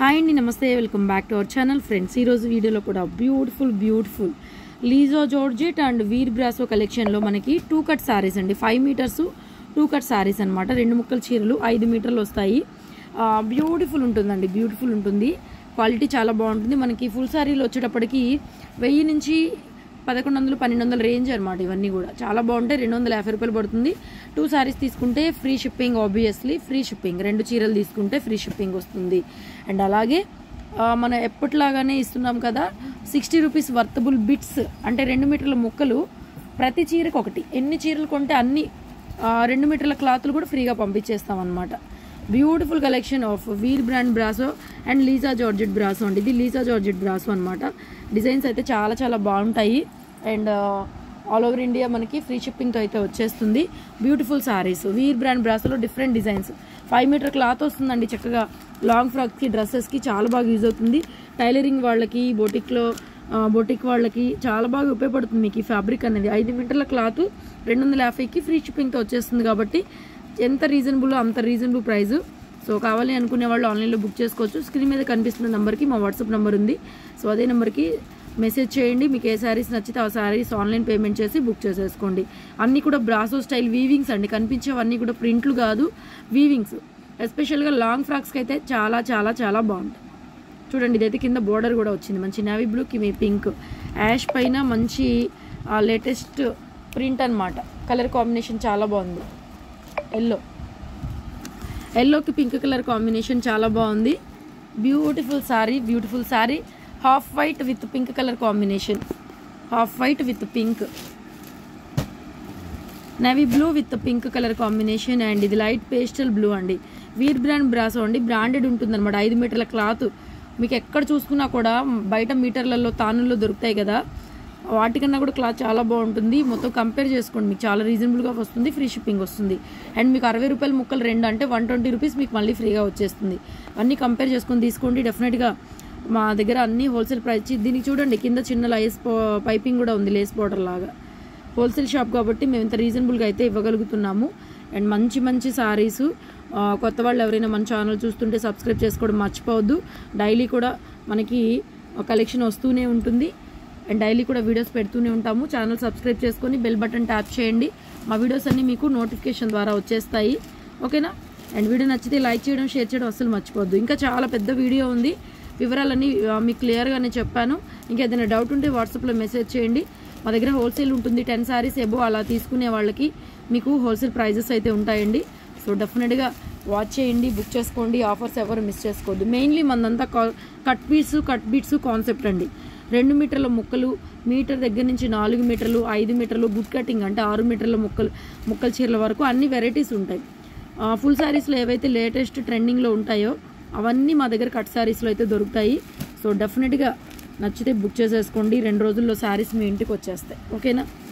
hi అండి నమస్తే welcome back to our channel friends ఈరోజు వీడియోలో కూడా బ్యూటిఫుల్ బ్యూటిఫుల్ లీజో జార్జెట్ అండ్ వీర్ బ్రాసో కలెక్షన్లో మనకి టూ కట్ శారీస్ అండి five meters two cut saris అనమాట రెండు ముక్కల చీరలు ఐదు మీటర్లు వస్తాయి బ్యూటిఫుల్ ఉంటుందండి బ్యూటిఫుల్ ఉంటుంది క్వాలిటీ చాలా బాగుంటుంది మనకి ఫుల్ శారీలు వచ్చేటప్పటికి వెయ్యి నుంచి పదకొండు వందలు పన్నెండు వందల రేంజ్ అనమాట ఇవన్నీ కూడా చాలా బాగుంటాయి రెండు వందల యాభై రూపాయలు పడుతుంది టూ శారీస్ తీసుకుంటే free shipping obviously free shipping రెండు చీరలు తీసుకుంటే ఫ్రీ షిప్పింగ్ వస్తుంది అండ్ అలాగే ఆ, మనం ఎప్పటిలాగానే ఇస్తున్నాం కదా సిక్స్టీ రూపీస్ వర్తబుల్ బిట్స్ అంటే రెండు మీటర్ల ముక్కలు ప్రతి చీరకు ఒకటి ఎన్ని చీరలు కొంటే అన్ని ఆ, రెండు మీటర్ల క్లాత్లు కూడా ఫ్రీగా పంపించేస్తాం అనమాట beautiful collection of Veer brand brasso and లీజా జార్జెట్ బ్రాసో అండి ఇది లీజా జార్జెట్ బ్రాసో అనమాట డిజైన్స్ అయితే చాలా చాలా బాగుంటాయి అండ్ ఆల్ ఓవర్ ఇండియా మనకి ఫ్రీ షిప్పింగ్తో అయితే వచ్చేస్తుంది బ్యూటిఫుల్ సారీస్ వీర్ బ్రాండ్ బ్రాసోలో different designs five meter cloth వస్తుందండి చక్కగా లాంగ్ ఫ్రాక్స్కి డ్రెస్సెస్కి చాలా బాగా యూజ్ అవుతుంది టైలరింగ్ వాళ్ళకి బొటిక్లో బొటిక్ వాళ్ళకి చాలా బాగా ఉపయోగపడుతుంది మీకు ఈ ఫ్యాబ్రిక్ అనేది ఐదు మీటర్ల క్లాత్ రెండు వందల యాభైకి ఫ్రీ షిప్పింగ్తో వచ్చేస్తుంది కాబట్టి ఎంత రీజనబుల్ అంత రీజనబుల్ ప్రైస్ సో కావాలి అనుకునే వాళ్ళు ఆన్లైన్లో బుక్ చేసుకోవచ్చు స్క్రీన్ మీద కనిపిస్తున్న నెంబర్కి మా వాట్సాప్ నెంబర్ ఉంది సో అదే నెంబర్కి మెసేజ్ చేయండి మీకు ఏ శారీస్ నచ్చితే ఆ శారీస్ ఆన్లైన్ పేమెంట్ చేసి బుక్ చేసేసుకోండి అన్నీ కూడా బ్రాసో స్టైల్ వీవింగ్స్ అండి కనిపించేవన్నీ కూడా ప్రింట్లు కాదు వీవింగ్స్ ఎస్పెషల్గా లాంగ్ ఫ్రాక్స్కి అయితే చాలా చాలా చాలా బాగుంటాయి చూడండి ఇదైతే కింద బోర్డర్ కూడా వచ్చింది మంచి నేవీ బ్లూకి మీ పింక్ యాష్ పైన మంచి లేటెస్ట్ ప్రింట్ అన్నమాట కలర్ కాంబినేషన్ చాలా బాగుంది ఎల్లో ఎల్లోకి పింక్ కలర్ కాంబినేషన్ చాలా బాగుంది beautiful sari beautiful sari half white with pink colour combination half white with pink navy blue with pink colour combination and ఇది లైట్ పేస్టల్ బ్లూ అండి వీర్ బ్రాండ్ బ్రాసో అండి branded ఉంటుంది అనమాట ఐదు మీటర్ల క్లాత్ మీకు ఎక్కడ చూసుకున్నా కూడా బయట మీటర్లలో తానుల్లో దొరుకుతాయి కదా వాటికన్నా కూడా క్లాత్ చాలా బాగుంటుంది మొత్తం కంపేర్ చేసుకోండి మీకు చాలా రీజనబుల్గా వస్తుంది ఫ్రీ షిప్పింగ్ వస్తుంది అండ్ మీకు అరవై రూపాయల ముక్కలు రెండు అంటే వన్ ట్వంటీ రూపీస్ మీకు మళ్ళీ ఫ్రీగా వచ్చేస్తుంది అన్నీ కంపేర్ చేసుకొని తీసుకోండి డెఫినెట్గా మా దగ్గర అన్ని హోల్సేల్ ప్రైస్ దీనికి చూడండి కింద చిన్న లేస్ పైపింగ్ కూడా ఉంది లేస్ బార్డర్ లాగా హోల్సేల్ షాప్ కాబట్టి మేము ఇంత రీజనబుల్గా అయితే ఇవ్వగలుగుతున్నాము అండ్ మంచి మంచి సారీస్ కొత్త వాళ్ళు ఎవరైనా మన ఛానల్ చూస్తుంటే సబ్స్క్రైబ్ చేసుకోవడం మర్చిపోవద్దు డైలీ కూడా మనకి కలెక్షన్ వస్తూనే ఉంటుంది అండ్ డైలీ కూడా వీడియోస్ పెడుతూనే ఉంటాము ఛానల్ సబ్స్క్రైబ్ చేసుకొని బెల్ బటన్ ట్యాప్ చేయండి మా వీడియోస్ అన్నీ మీకు నోటిఫికేషన్ ద్వారా వచ్చేస్తాయి ఓకేనా అండ్ వీడియో నచ్చితే లైక్ చేయడం షేర్ చేయడం అస్సలు మర్చిపోవద్దు ఇంకా చాలా పెద్ద వీడియో ఉంది వివరాలన్నీ ఆ, మీకు క్లియర్గానే చెప్పాను ఇంకా ఏదైనా డౌట్ ఉంటే వాట్సాప్లో మెసేజ్ చేయండి మా దగ్గర హోల్సేల్ ఉంటుంది టెన్ శారీస్ ఎబో అలా తీసుకునే వాళ్ళకి మీకు హోల్సేల్ ప్రైజెస్ అయితే ఉంటాయండి సో డెఫినెట్గా వాచ్ చేయండి బుక్ చేసుకోండి ఆఫర్స్ ఎవరు మిస్ చేసుకోవద్దు మెయిన్లీ మనదంతా cut bits cut bits concept అండి రెండు మీటర్ల ముక్కలు మీటర్ దగ్గర నుంచి నాలుగు మీటర్లు ఐదు మీటర్లు గుడ్ కటింగ్ అంటే ఆరు మీటర్ల ముక్కలు ముక్కల చీరల వరకు అన్ని వెరైటీస్ ఉంటాయి ఫుల్ శారీస్లో ఏవైతే లేటెస్ట్ ట్రెండింగ్లో ఉంటాయో అవన్నీ మా దగ్గర కట్ శారీస్లో అయితే దొరుకుతాయి సో డెఫినెట్గా నచ్చితే బుక్ చేసేసుకోండి రెండు రోజుల్లో శారీస్ మీ ఇంటికి వచ్చేస్తాయి ఓకేనా